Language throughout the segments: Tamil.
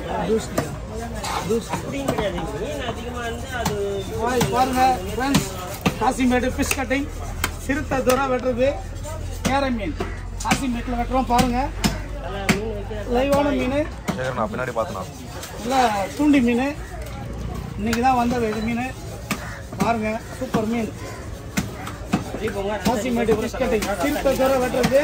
அப்படியும் கிடையாது மீன் அதிகமா இருந்து அது ஹாய் பாருங்க ஃப்ரெண்ட்ஸ் காசிமேடு ஃபிஷ் கட்டிங் சிறுத்தை தூரம் வெட்டுறது கேரை மீன் காசிமேட்டில் வெட்டுறோம் பாருங்க நல்லா மீன் வைக்கிற லைவான மீன் சேகர் நான் பின்னாடி பார்த்தேண்ணா நல்லா தூண்டி மீன் இன்னைக்கு தான் வந்தது இது மீன் பாருங்க சூப்பர் மீன் சரி போங்க காசிமேடு ஃபிஷ் கட்டிங் சிறுத்தை தூரம் வெட்டுறது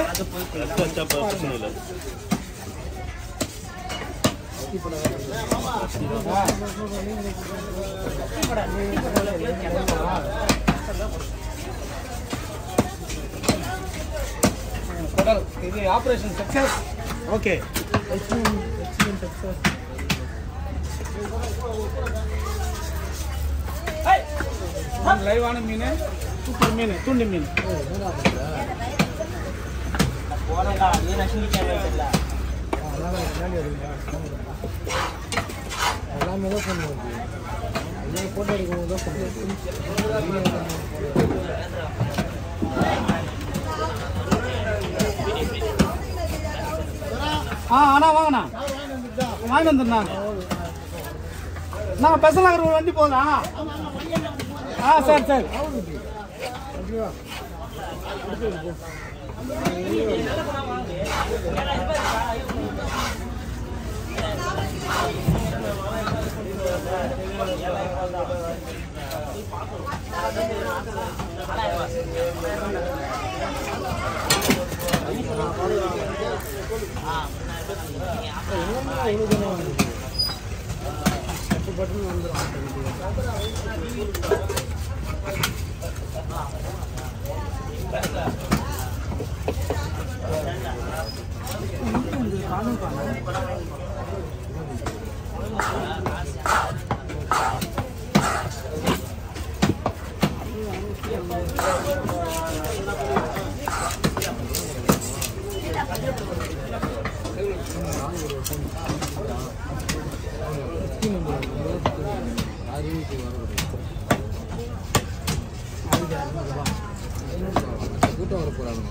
கடல் இது ஆப்ரேஷன் சக்சஸ் ஓகே லைவான மீன் சூப்பர் மீன் தூண்டி மீன் போனடா மீன் அசிங்க வைக்கல எல்லாமே தான் பண்ணுவோம் எல்லாம் ஃபோட்டோ எடுக்கணும் தான் பண்ணுவோம் ஆ அண்ணா வாங்கண்ணா வாங்கிட்டு வந்துடுண்ணா நான் பெசலாகிற ஒரு வண்டி போதா ஆ சரி சரி கூட்டம் வர போகிறாங்க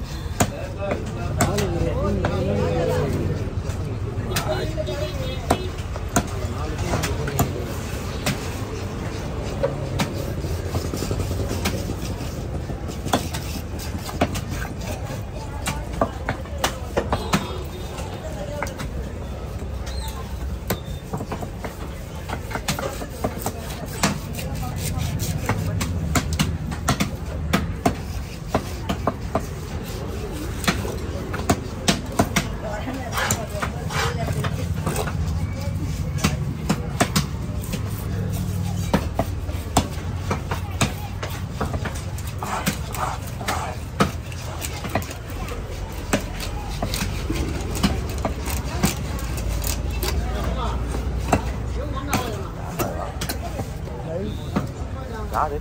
யாரு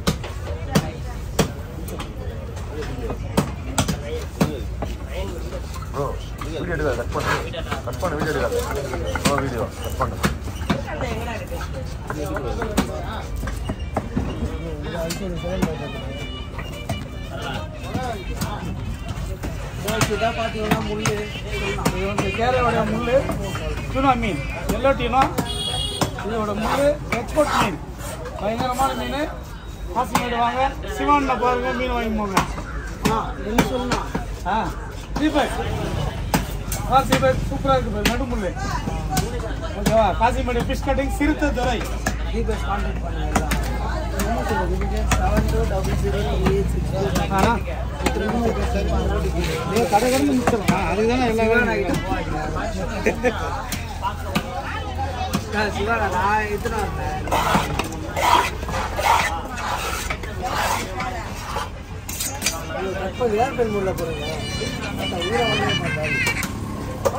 ப்ரோ வீடியோ எடுக்காது கட் பண்ணு கட் பண்ணு வீடியோ எடுக்காது ப்ரோ வீடியோ கட் பண்ணு இதாக பார்த்தீங்கன்னா முள் இது வந்து கேரையோட முள் டூனா மீன் எல்லோ டீனோ இதோட முள் எக்ஸ்போர்ட் மீன் பயங்கரமான மீன் காசிமேடு வாங்க சிவான்ல பாருங்க மீன் வாங்கி போங்க ஆ என்ன சொல்லணும் ஆ தீபக் ஆ தீபக் சூப்பராக இருக்கு பாரு நடுமுள் ஓகேவா காசிமேடு ஃபிஷ் கட்டிங் சிறுத்தை துறை தீபக் கான்டாக்ட் பண்ணுங்க என்ன சொல்றது seven two double zero eight six ஆனா நீ கடை கடை முடிச்சிடலாம் அதுக்கு தானே எல்லா வேலையும் சிவாடா நான் எத்தனை வந்தேன் முப்பது ஏர் பெண் உள்ள போறீங்க ஊரை வந்து மாட்டாரு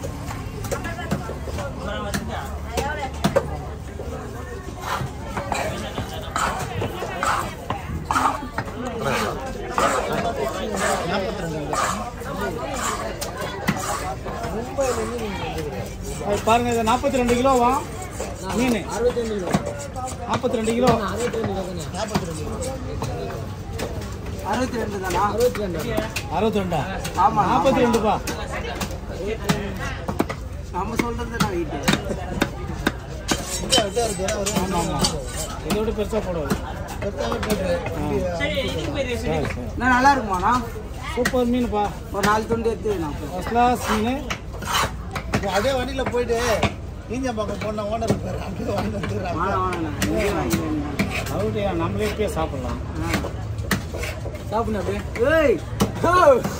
அது பாருங்க இது நாற்பத்தி ரெண்டு கிலோவா மீன் அறுபத்தஞ்சு கிலோ நாற்பத்தி ரெண்டு கிலோ அறுபத்தி ரெண்டு கிலோ நாற்பத்தி ரெண்டு அறுபத்தி ரெண்டு தானா அறுபத்தி ரெண்டு அறுபத்தி ரெண்டா ஆமா நாற்பத்தி ரெண்டுப்பா நம்ம சொல்றது நான் வீட்டு ஆமாம் ஆமாம் இதோட பெருசாக போடுவாரு சரி இதுக்கு பேர் சரி சரி நான் நல்லா இருக்குமாண்ணா சூப்பர் மீன்ப்பா ஒரு நாலு துண்டு எடுத்துக்கலாம் ஃபர்ஸ்ட் கிளாஸ் மீன் அதே வண்டியில போயிட்டு நீஞ்சம்பாக்கம் போன ஓனர் இருப்பாரு அப்படியே வாங்கி வந்துடுறாங்க வாங்க வாங்கண்ணா இங்கே வாங்கிக்கிறேன் அப்படியா நம்மளே இப்பயே சாப்பிடலாம் சாப்பிடுங்க அப்படியே ஏய் ஓ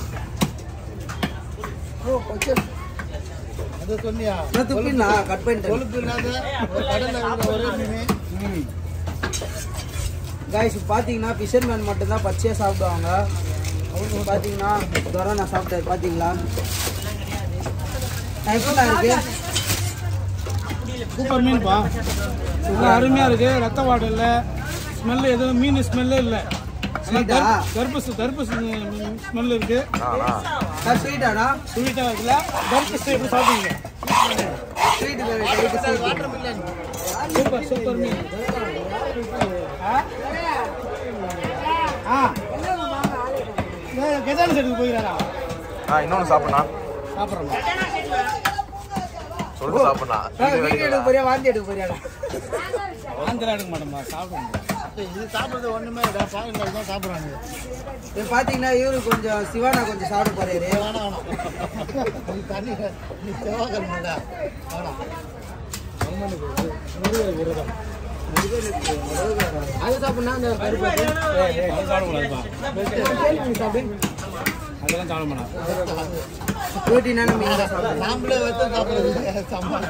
ஓ பச்சை அதை சொன்னியா நான் துப்பிடா கட் பண்ணிட்டேன் கொழுப்பு இல்லாத ஒரு கடல்ல இருக்கிற ஒரே மீன் ம் காய்ஸ் பார்த்தீங்கன்னா ஃபிஷர்மேன் மட்டும்தான் பச்சையாக சாப்பிடுவாங்க அவங்க பார்த்தீங்கன்னா துறை நான் சாப்பிட்டேன் பார்த்தீங்களா எப்படிலாம் இருக்கு சூப்பர் மீன்ப்பா நல்லா அருமையாக இருக்கு ரத்த வாடை இல்லை ஸ்மெல்லு எதுவும் மீன் ஸ்மெல்லே இல்லை ஸ்வீட்டா? தர்பூசு தர்பூசு ஸ்மெல் இருக்கு ஆனா சார் ஸ்வீட்டாண்ணா ஸ்வீட்டாக இருக்குல்ல தர்பூசு எப்படி சாப்பிடுவீங்க sweet watermelon super super மீன் ஆ ஆ ஏய், கஜான செட்டுக்கு போயிடாரா ஆ இன்னொன்று சாப்பிட்ணா சாப்பிட்றோம் சொல்லிட்டு சாப்பிட்ணா வீடியோ எடுக்க போறியா வாந்தி எடுக்க போறியாடா ஆந்திரா எடுக்க மாட்டோம்மா சாப்பிடுங்க இது சாப்பிடுறது ஒண்ணுமே இல்லை சாப்பிடுறது தான் சாப்பிடுறாங்க இப்போ பார்த்தீங்கன்னா இவரு கொஞ்சம் சிவானா கொஞ்சம் சாப்பிட போறாரு வேணாம் வேணாம் நீ தண்ணி நீ செவ்வாய்க்கிழமைடா வேணாம் அது சாப்பிட்னா அந்த கருப்பு அது சாப்பிடக்கூடாதுப்பா அதெல்லாம் சாப்பிட மாட்டோம் ப்ரோட்டீனான மீன் தான் சாப்பிடுறேன் நாமளே வச்சு சாப்பிடுறது சம்பளம்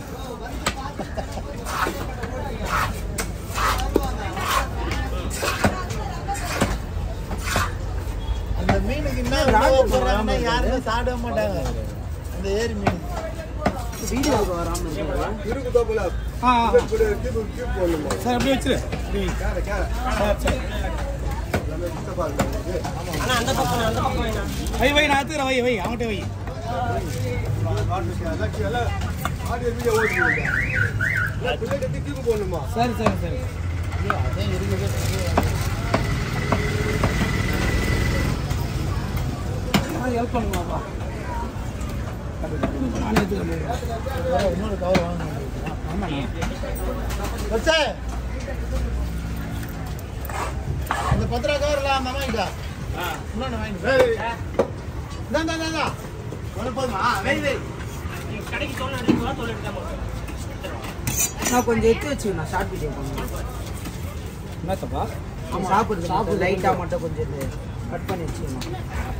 அந்த மீனுக்கு என்ன உணவு போடுறாங்கன்னா யாருமே சாப்பிட மாட்டாங்க அந்த ஏரி மீன் வீடியோ எடுக்க வராமல் ஆ ஆ. சார் அப்படியே வச்சிரு அப்படி வை. சரி, சரி. ஆனா அந்த பக்கம் அந்த பக்கம் வேணாம் வை வை நான் எடுத்துக்கிறேன் வை வை அவன்கிட்ட வை சரி சரி சரி ஹெல்ப் பண்ணுவாப்பா நான் எடுத்துக்கிறேன் இன்னொரு கவர் வாங்க ஆமாண்ணா வச்சே அந்த பத்து ரூபா கவர்ல அந்த அம்மா கிட்ட இன்னொன்று வாங்கி இந்தா இந்தா இந்தா ஒன்று போதுமா வெய் வெய் நீங்க கடைக்கு தோல் எடுத்துவா தோல் எடுக்காம நான் கொஞ்சம் எடுத்து வச்சுக்கணும் ஷார்ட் வீடியோ பண்ணுவேன் என்னத்தப்பா சாப்பிடுறது சாப்பிடு லைட்டாக மட்டும் கொஞ்சம் கட் பண்ணி வச்சுக்கணும்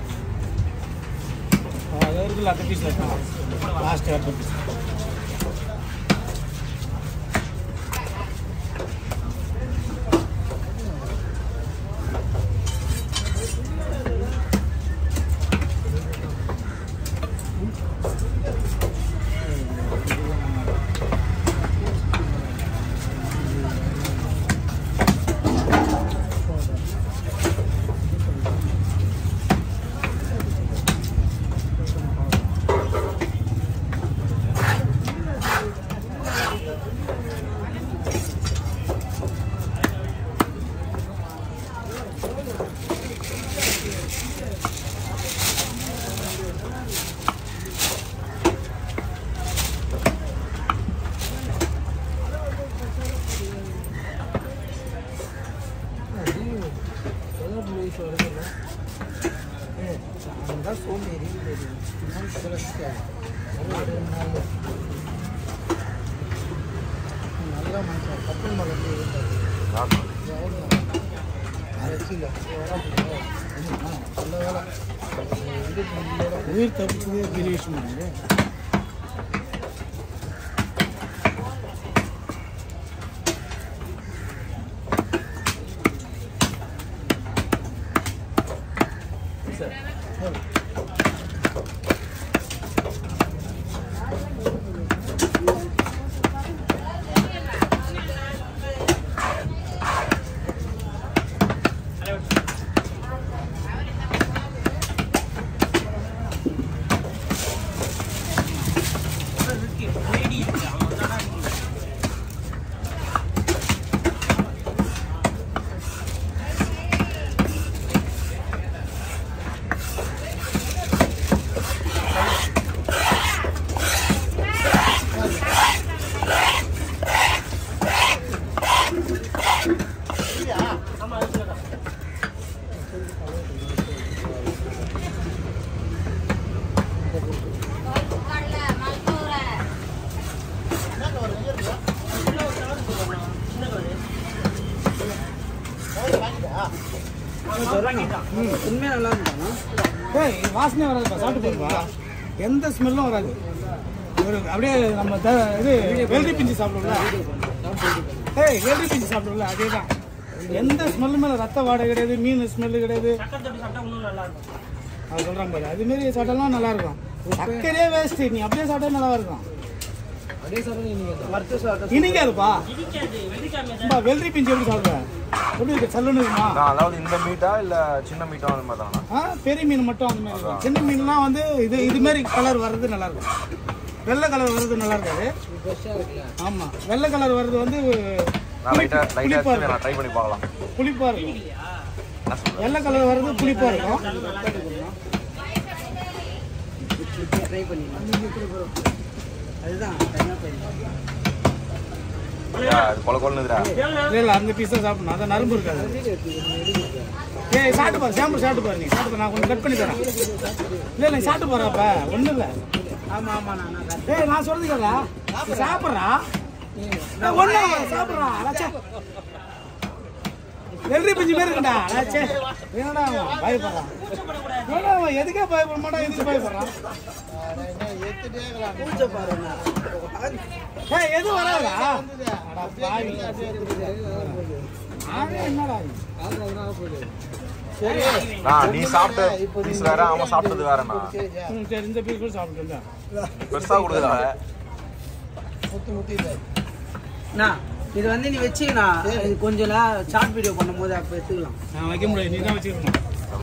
அது இருக்குல்ல அந்த பீஸ் லாஸ்ட் அடுத்த பீஸ் அதுதான் சோம்பேறின்னு தெரியும் நல்ல மனுஷன் கப்பல் மலை வந்து இருந்தாரு ஆமா. நல்ல வேலை உயிர் தப்பிச்சதே பெரிய விஷயம் இல்லை உண்மையாக நல்லா இருந்தாங்க ஏய் இது வாசனையே வராதுப்பா சாப்பிட்டு பாருப்பா எந்த ஸ்மெல்லும் வராது ஒரு அப்படியே நம்ம த இது வெள்ளரி பிஞ்சு சாப்பிடுவோம்ல ஏய் வெள்ளரி பிஞ்சு சாப்பிடுவோம்ல அதே தான் எந்த ஸ்மெல்லுமே இல்லை. ரத்த வாடை கிடையாது மீன் ஸ்மெல்லு கிடையாது சக்கரை தொட்டு சாப்பிட்டா இன்னும் நல்லா இருக்கும் அது சொல்கிறேன் பாரு அதுமாரி சாப்பிட்டாலும் நல்லா இருக்கும் சர்க்கரையே வேஸ்ட் நீ அப்படியே சாப்பிட்டா நல்லா இருக்கும் வறுத்து சாப்பிட்டா இனிக்காதுப்பா இடிக்காது வெள்ளிக்காம பா வெள்ளரி பிஞ்சு எப்படி சாப்பிடுவேன் எப்படி இருக்கு சல்லுன்னு இருக்குமா நான் அதாவது இந்த மீட்டா இல்ல சின்ன மீட்டா அந்த மாதிரி தானா ஆ பெரிய மீன் மட்டும் அந்த மாதிரி இருக்கும் சின்ன மீன்லாம் வந்து இது இது மாதிரி கலர் வர்றது நல்லா இருக்கும் வெள்ளை கலர் வர்றது நல்லா இருக்காது ஃப்ரெஷ்ஷாக இருக்குல்ல ஆமா வெள்ளை கலர் வர்றது வந்து நான் லைட்டா லைட்டா புளிப்பா எடுத்து நான் ட்ரை பண்ணி பார்க்கலாம் புளிப்பா இருக்கும் என்ன சொல்றேன் வெள்ளை கலர் வர்றது புளிப்பா இருக்கும் ட்ரை பண்ணிடலாம் அதுதான் தனியாக போயிருந்தோம் அது கொல கொலனுதுடா இல்ல இல்ல அந்த பீஸா சாப்பிடணும் அதான் நரம்பு இருக்காது ஏய் சாப்பிட்டு பாரு சாம்பிள் சாப்பிட்டு பாரு நீ சாப்பிட்டு பாரு. நான் கொஞ்சம் கட் பண்ணி தரேன் இல்ல இல்ல சாப்பிட்டு போறப்ப ஒண்ணும் இல்ல ஆமாம் ஆமாம் நான் நான் ஏய் நான் சொல்றது கேளா சாப்பிட்றா ஒண்ணு சாப்பிட்றா அடாச்சே வெள்ளரி பிஞ்சு பேர் இருக்குடா அடாச்சே என்னடா அவன் பயப்படுறான் என்னடா அவன் எதுக்கே பயப்பட மாட்டான் எதுக்கு பயப்படுறான் பூஜை பாருங்க ஏய் எது வராதா அடா பாவி நானே என்னடா இது? நான் நீ சாப்பிட்ட பீஸ் வேற அவன் சாப்பிட்டது வேறண்ணா ம், சரி இந்த பீஸ் கூட சாப்பிட்டு இருந்தேன் பெருசா கொடுக்குறா அண்ணா இது வந்து நீ வச்சுக்கண்ணா இது கொஞ்சம் சார்ட் வீடியோ பண்ணும்போது அப்போ எடுத்துக்கலாம் நான் வைக்க முடியாது நீ தான் வச்சுக்கணும்